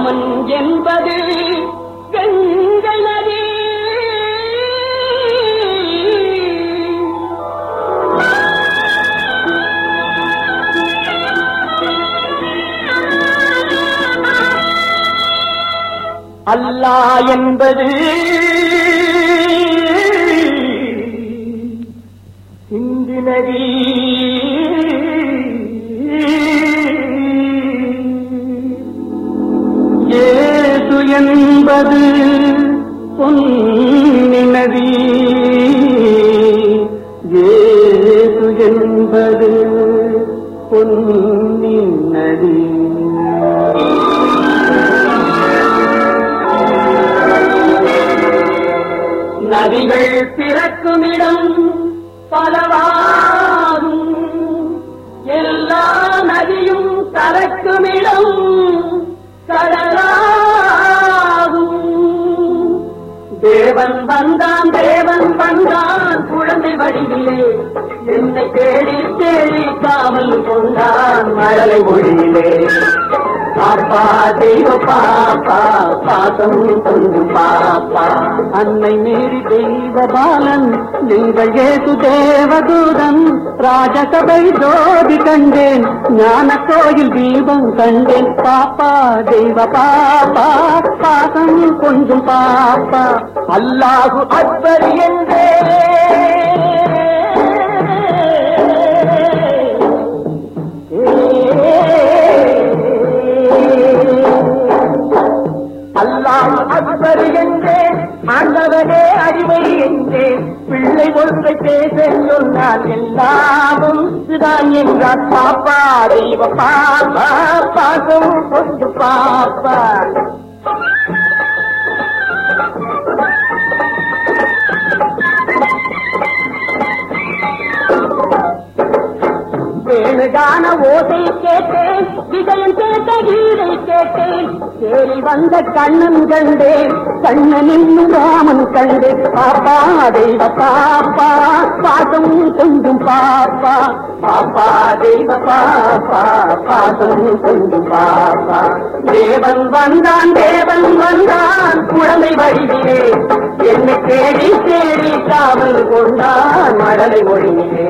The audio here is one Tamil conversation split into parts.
ராமன் என்பது கங்கை நதி அல்லாஹ் என்பது சிந்து நதி ஏசு என்பது பொன்னி நதி ஏசு என்பது பொன்னி நதி நதிகள் பிறக்கும் இடம் பலவாகும் எல்லா நதியும் கலக்கும் இடம் கடலாகும் தேவன் வந்தான் தேவன் வந்தான் குழந்தை வடிவிலே என்னை தேடி தேடி காவல் கொண்டான் மழலை மொழியிலே பாப்பா தெய்வ பாப்பா பாசம் கொண்டு பாப்பா அன்னை மீறி தெய்வ பாலன் நீங்கள் ஏசு தேவதூதன் ராஜசபை ஜோதி கண்டேன் ஞான கோயில் தீபம் கண்டேன் பாப்பா தெய்வ பாப்பா பாசம் கொஞ்சம் பாப்பா அல்லாஹு அக்பர் என்றே அல்லாம் அக்பர் என்றேன் ஆண்டவனே அறிவை என்றேன் பிள்ளை ஒன்றை பேச சொன்னால் எல்லாமும் இதுதான் என்றார் பாப்பா தெய்வ பாப்பா பாசம் கொண்டு பாப்பா வேணுகான ஓசை கேட்டேன் விஜயம் கேட்ட கீதை கேட்டேன் தேரில் வந்த கண்ணன் கண்டேன் கண்ணன் இன்னும் ராமன் கண்டேன் பாப்பா தெய்வ பாப்பா பாசம் கொஞ்சம் பாப்பா பாப்பா தெய்வ பாப்பா பாசம் கொஞ்சம் பாப்பா தேவன் வந்தான் தேவன் வந்தான் குழந்தை வழியிலே என்னை தேடி தேடி காவல் கொண்டான் மழலை மொழியிலே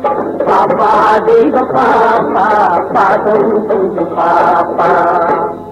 பாப்பா தெய்வ பாப்பா பாசம் கொஞ்சம் பாப்பா